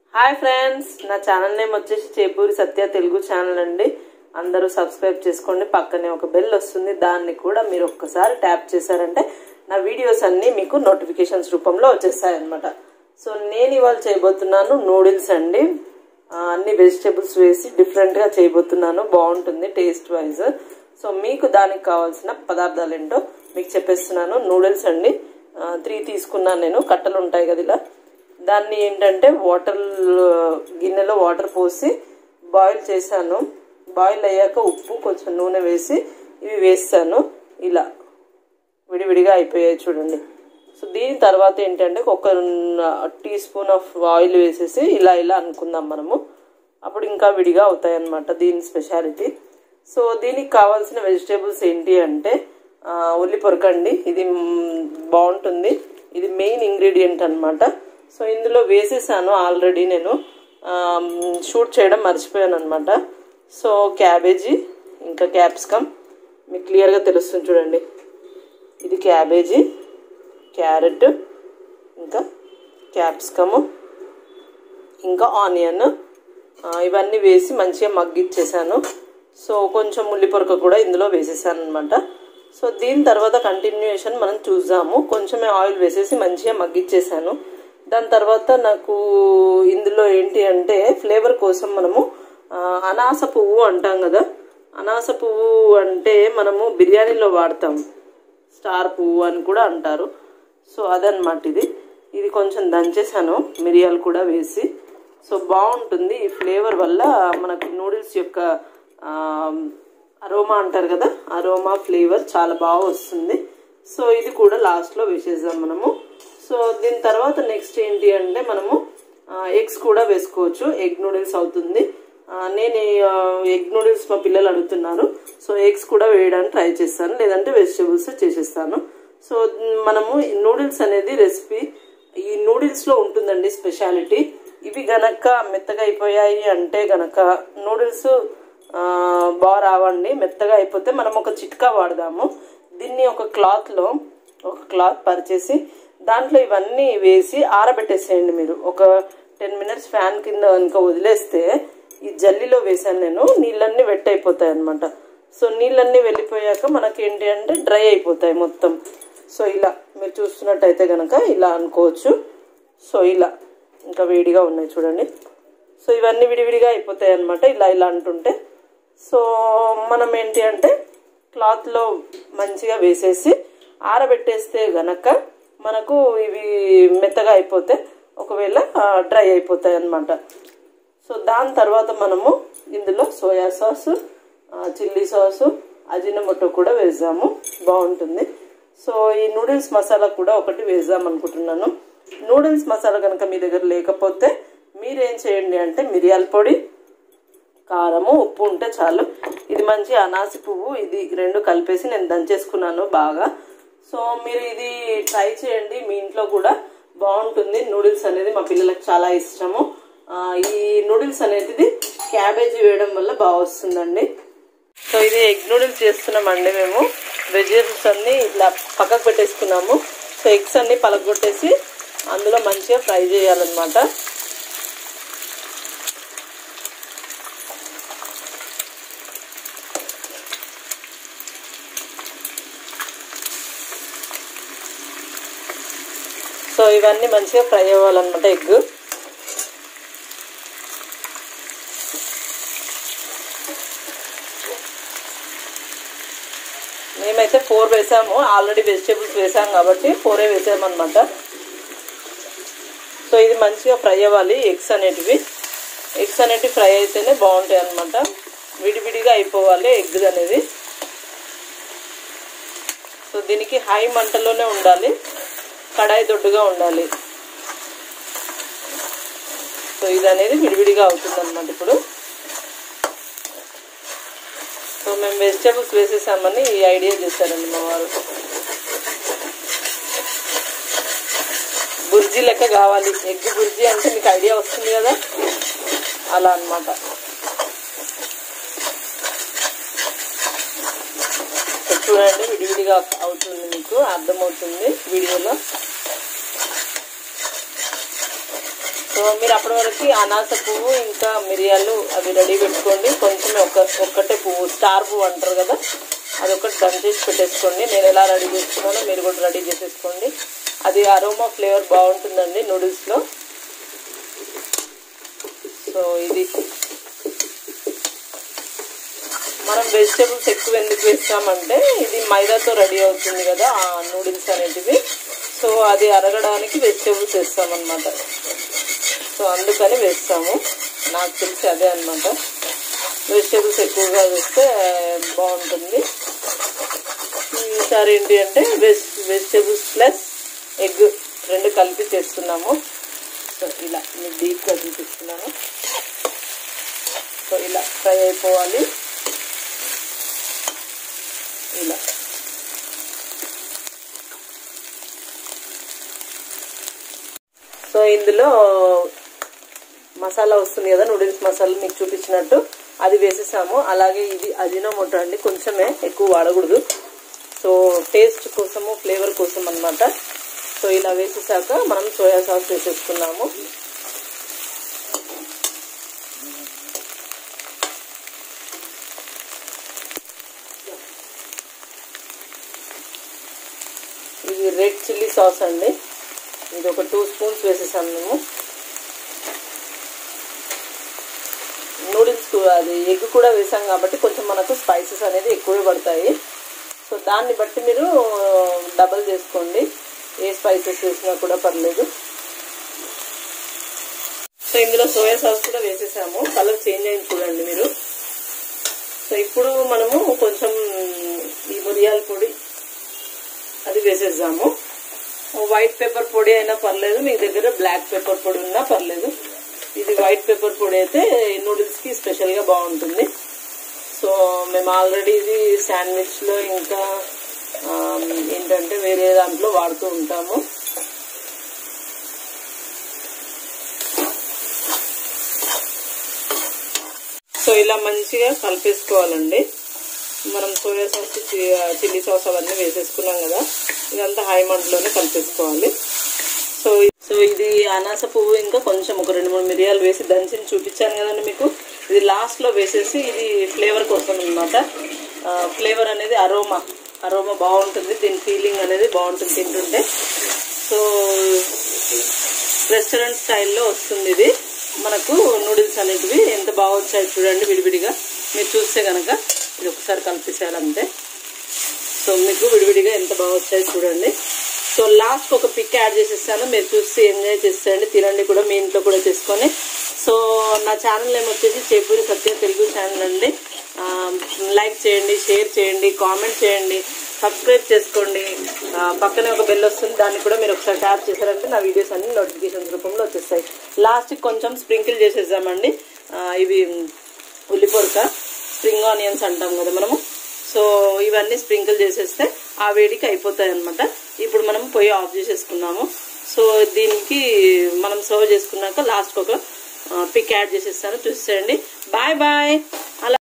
hi friends నా channel name వచ్చేసి Chepuri Satya Telugu channel అండి అందరూ సబ్స్క్రైబ్ చేసుకోండి పక్కనే ఒక బెల్ వస్తుంది దాన్ని కూడా మీరు ఒక్కసారి ట్యాప్ చేశారంటే నా వీడియోస్ అన్నీ మీకు నోటిఫికేషన్స్ రూపంలో వచ్చేస్తాయి అనమాట సో నేను ఇవాళ చేయబోతున్నాను నూడిల్స్ అండి ఆ, అన్ని వెజిటేబుల్స్ వేసి డిఫరెంట్గా చేయబోతున్నాను బాగుంటుంది టేస్ట్ వైజ్ సో మీకు దానికి కావాల్సిన పదార్థాలు ఏంటో మీకు చెప్పేస్తున్నాను నూడిల్స్ అండి త్రీ తీసుకున్నాను నేను కట్టలు ఉంటాయి కదా ఇలా దాన్ని ఏంటంటే వాటర్ గిన్నెలో వాటర్ పోసి బాయిల్ చేశాను బాయిల్ అయ్యాక ఉప్పు కొంచెం నూనె వేసి ఇవి వేస్తాను ఇలా విడివిడిగా అయిపోయాయి చూడండి సో దీని తర్వాత ఏంటంటే ఒక టీ స్పూన్ ఆఫ్ ఆయిల్ వేసేసి ఇలా ఇలా అనుకుందాం మనము అప్పుడు ఇంకా విడిగా అవుతాయి అన్నమాట దీని స్పెషాలిటీ సో దీనికి కావాల్సిన వెజిటేబుల్స్ ఏంటి అంటే ఆ, ఉల్లి పొరకండి ఇది మ్, బాగుంటుంది ఇది మెయిన్ ఇంగ్రీడియంట్ అన్నమాట సో ఇందులో వేసేసాను ఆల్రెడీ నేను షూట్ చేయడం మర్చిపోయాను అనమాట సో క్యాబేజీ ఇంకా క్యాప్సికమ్ మీకు క్లియర్గా తెలుస్తుంది చూడండి ఇది క్యాబేజీ క్యారెట్ ఇంకా క్యాప్సికము ఇంకా ఆనియన్ ఆ, ఇవన్నీ వేసి మంచిగా మగ్గిచ్చేసాను సో కొంచెం ఉల్లిపొరక కూడా ఇందులో వేసేసాను అనమాట సో దీని తర్వాత కంటిన్యూషన్ మనం చూద్దాము కొంచెమే ఆయిల్ వేసేసి మంచిగా మగ్గిచ్చేసాను దాని తర్వాత నాకు ఇందులో ఏంటి అంటే ఫ్లేవర్ కోసం మనము ఆ, అనాస పువ్వు అంటాం కదా అనాస పువ్వు అంటే మనము బిర్యానీలో వాడతాం స్టార్ పువ్వు అని కూడా అంటారు సో అదనమాట ఇది ఇది కొంచెం దంచేసాను మిరియాలు కూడా వేసి సో బాగుంటుంది ఈ ఫ్లేవర్ వల్ల మనకు నూడిల్స్ యొక్క అరోమా అంటారు కదా అరోమా ఫ్లేవర్ చాలా బాగా వస్తుంది సో ఇది కూడా లాస్ట్లో వేసేద్దాం మనము సో దీని తర్వాత నెక్స్ట్ ఏంటి అంటే మనము ఎగ్స్ కూడా వేసుకోవచ్చు ఎగ్ నూడిల్స్ అవుతుంది ఆ, నేను ఎగ్ నూడిల్స్ మా పిల్లలు అడుగుతున్నారు సో ఎగ్స్ కూడా వేయడానికి ట్రై చేస్తాను లేదంటే వెజిటేబుల్స్ చేసేస్తాను సో మనము నూడిల్స్ అనేది రెసిపీ ఈ నూడిల్స్ లో ఉంటుందండి స్పెషాలిటీ ఇవి గనక మెత్తగా అయిపోయాయి అంటే గనక నూడిల్స్ బాగా రావండి మెత్తగా అయిపోతే మనం ఒక చిట్కా వాడదాము దీన్ని ఒక క్లాత్ లో ఒక క్లాత్ పరిచేసి దాంట్లో ఇవన్నీ వేసి ఆరబెట్టేసేయండి మీరు ఒక టెన్ మినిట్స్ ఫ్యాన్ కింద కనుక వదిలేస్తే ఈ జల్లిలో వేసాను నేను నీళ్ళన్నీ వెట్ అయిపోతాయి అనమాట సో నీళ్ళన్నీ వెళ్ళిపోయాక మనకి ఏంటి అంటే డ్రై అయిపోతాయి మొత్తం సో ఇలా మీరు చూస్తున్నట్టయితే కనుక ఇలా అనుకోవచ్చు సో ఇలా ఇంకా వేడిగా ఉన్నాయి చూడండి సో ఇవన్నీ విడివిడిగా అయిపోతాయి అనమాట ఇలా ఇలా అంటుంటే సో మనం ఏంటి అంటే క్లాత్లో మంచిగా వేసేసి ఆరబెట్టేస్తే గనక మనకు ఇవి మెత్తగా అయిపోతే ఒకవేళ డ్రై అయిపోతాయి అన్నమాట సో దాని తర్వాత మనము ఇందులో soya sauce chilli sauce ajinomoto కూడా వేద్దాము బాగుంటుంది సో ఈ నూడిల్స్ మసాలా కూడా ఒకటి వేద్దాం అనుకుంటున్నాను నూడిల్స్ మసాలా కనుక మీ దగ్గర లేకపోతే మీరేం చేయండి అంటే మిరియాల పొడి కారము ఉప్పు ఉంటే చాలు ఇది మంచి అనాసి పువ్వు ఇది రెండు కలిపేసి నేను దంచేసుకున్నాను బాగా సో మీరు ఇది ట్రై చేయండి మీ ఇంట్లో కూడా బాగుంటుంది నూడిల్స్ అనేది మా పిల్లలకు చాలా ఇష్టము ఆ, ఈ నూడిల్స్ అనేది క్యాబేజీ వేయడం వల్ల బాగా వస్తుందండి సో ఇది ఎగ్ నూడిల్స్ చేస్తున్నామండి మేము వెజిటేబుల్స్ అన్ని ఇట్లా పక్కకు పెట్టేసుకున్నాము సో ఎగ్స్ అన్ని పలగొట్టేసి అందులో మంచిగా ఫ్రై చేయాలన్నమాట సో ఇవన్నీ మంచిగా ఫ్రై అవ్వాలన్నమాట ఎగ్ మేమైతే ఫోర్ వేసాము ఆల్రెడీ వెజిటేబుల్స్ వేసాం కాబట్టి ఫోరే వేసామన్నమాట సో ఇది మంచిగా ఫ్రై అవ్వాలి ఎగ్స్ అనేటివి ఎగ్స్ అనేటివి ఫ్రై అయితేనే బాగుంటాయి అనమాట విడివిడిగా అయిపోవాలి ఎగ్ అనేది సో దీనికి హై మంటలోనే ఉండాలి కడాయి దొడ్డుగా ఉండాలి సో ఇది అనేది విడివిడిగా అవుతుంది అనమాట ఇప్పుడు సో మేము వెజిటేబుల్స్ వేసేసామని ఈ ఐడియా చేశారండి మా వారు బుర్జీ లెక్క కావాలి ఎగ్ బుర్జీ అంటే మీకు ఐడియా వస్తుంది కదా అలా అన్నమాట సో చూడండి విడివిడిగా అవుతుంది మీకు అర్థమవుతుంది వీడియోలో సో మీరు అప్పటి వరకు అనాస పువ్వు ఇంకా మిరియాలు అవి రెడీ పెట్టుకోండి కొంచెం ఒక ఒక్కటే పువ్వు స్టార్ పువ్వు అంటారు కదా అది ఒకటి దంచేసి చేసి పెట్టేసుకోండి నేను ఎలా రెడీ చేసుకున్నానో మీరు కూడా రెడీ చేసేసుకోండి అది అరోమా ఫ్లేవర్ బాగుంటుందండి నూడిల్స్లో సో ఇది మనం వెజిటేబుల్స్ ఎక్కువ ఎందుకు వేస్తామంటే ఇది మైదాతో రెడీ అవుతుంది కదా ఆ నూడిల్స్ అనేటివి సో అది అరగడానికి వెజిటేబుల్స్ వేస్తామన్నమాట సో అందుకని వేస్తాము నాకు తెలిసి అదే అనమాట వెజిటేబుల్స్ ఎక్కువగా వేస్తే బాగుంటుంది ఈసారి ఏంటి అంటే వెజ్ వెజిటేబుల్స్ ప్లస్ ఎగ్ రెండు కలిపి చేస్తున్నాము సో ఇలా మీకు డీప్గా చూపిస్తున్నాను సో ఇలా ఫ్రై అయిపోవాలి ఇలా సో ఇందులో మసాలా వస్తుంది కదా నూడిల్స్ మసాలా మీకు చూపించినట్టు అది వేసేసాము అలాగే ఇది అజినోమోటో అండి కొంచెమే ఎక్కువ వాడకూడదు సో టేస్ట్ కోసము ఫ్లేవర్ కోసం అనమాట సో ఇలా వేసేసాక మనం సోయా సాస్ వేసేసుకున్నాము ఇది రెడ్ చిల్లీ సాస్ అండి ఇది ఒక టూ స్పూన్స్ వేసేసాము మేము నూడిల్స్ అది ఎగ్ కూడా వేసాం కాబట్టి కొంచెం మనకు స్పైసెస్ అనేది ఎక్కువే పడతాయి సో దాన్ని బట్టి మీరు డబల్ చేసుకోండి ఏ స్పైసెస్ వేసినా కూడా పర్లేదు సో ఇందులో సోయా సాస్ కూడా వేసేసాము కలర్ చేంజ్ అయింది చూడండి మీరు సో ఇప్పుడు మనము కొంచెం ఈ మిరియాల పొడి అది వేసేద్దాము వైట్ పెప్పర్ పొడి అయినా పర్లేదు మీ దగ్గర బ్లాక్ పెప్పర్ పొడి ఉన్నా పర్లేదు ఇది వైట్ పెప్పర్ పొడి అయితే నూడిల్స్ కి స్పెషల్ గా బాగుంటుంది సో మేము ఆల్రెడీ ఇది శాండ్విచ్ లో ఇంకా ఏంటంటే వేరే దాంట్లో వాడుతూ ఉంటాము సో ఇలా మంచిగా కలిపేసుకోవాలండి మనం సోయా సాస్ చిల్లీ సాస్ అవన్నీ వేసేసుకున్నాం కదా ఇదంతా హై మంటలోనే కలిపేసుకోవాలి సో సో ఇది అనాస పువ్వు ఇంకా కొంచెం ఒక రెండు మూడు మిరియాలు వేసి దంచి చూపించాను కదండి మీకు ఇది లాస్ట్లో వేసేసి ఇది ఫ్లేవర్ కోసం అనమాట ఫ్లేవర్ అనేది అరోమా అరోమా బాగుంటుంది దీని ఫీలింగ్ అనేది బాగుంటుంది తింటుంటే సో రెస్టారెంట్ స్టైల్లో వస్తుంది ఇది మనకు నూడిల్స్ అనేటివి ఎంత బాగా వచ్చాయి చూడండి విడివిడిగా మీరు చూస్తే కనుక ఇది ఒకసారి కలిపేసేయాలంతే సో మీకు విడివిడిగా ఎంత బాగా వచ్చాయి చూడండి సో లాస్ట్ ఒక పిక్ యాడ్ చేసేస్తాను మీరు చూసి ఎంజాయ్ చేసేయండి తినండి కూడా మీ ఇంట్లో కూడా చేసుకొని సో నా ఛానల్ ఏమో వచ్చేసి చేపూరి సత్య తెలుగు ఛానల్ అండి లైక్ చేయండి షేర్ చేయండి కామెంట్ చేయండి సబ్స్క్రైబ్ చేసుకోండి పక్కనే ఒక బెల్ వస్తుంది దాన్ని కూడా మీరు ఒకసారి ట్యాప్ చేశారంటే నా వీడియోస్ అన్ని నోటిఫికేషన్స్ రూపంలో వచ్చేస్తాయి లాస్ట్కి కొంచెం స్ప్రింకిల్ చేసేద్దామండి ఇవి ఉల్లిపొరక స్ప్రింగ్ ఆనియన్స్ అంటాం కదా మనము సో ఇవన్నీ స్ప్రింకిల్ చేసేస్తే ఆ వేడికి అయిపోతాయి అనమాట ఇప్పుడు మనం పొయ్యి ఆఫ్ చేసేసుకున్నాము సో దీనికి మనం సర్వ్ చేసుకున్నాక లాస్ట్కి ఒక పిక్ యాడ్ చేసేస్తాను చూసేయండి బాయ్ బాయ్ అలా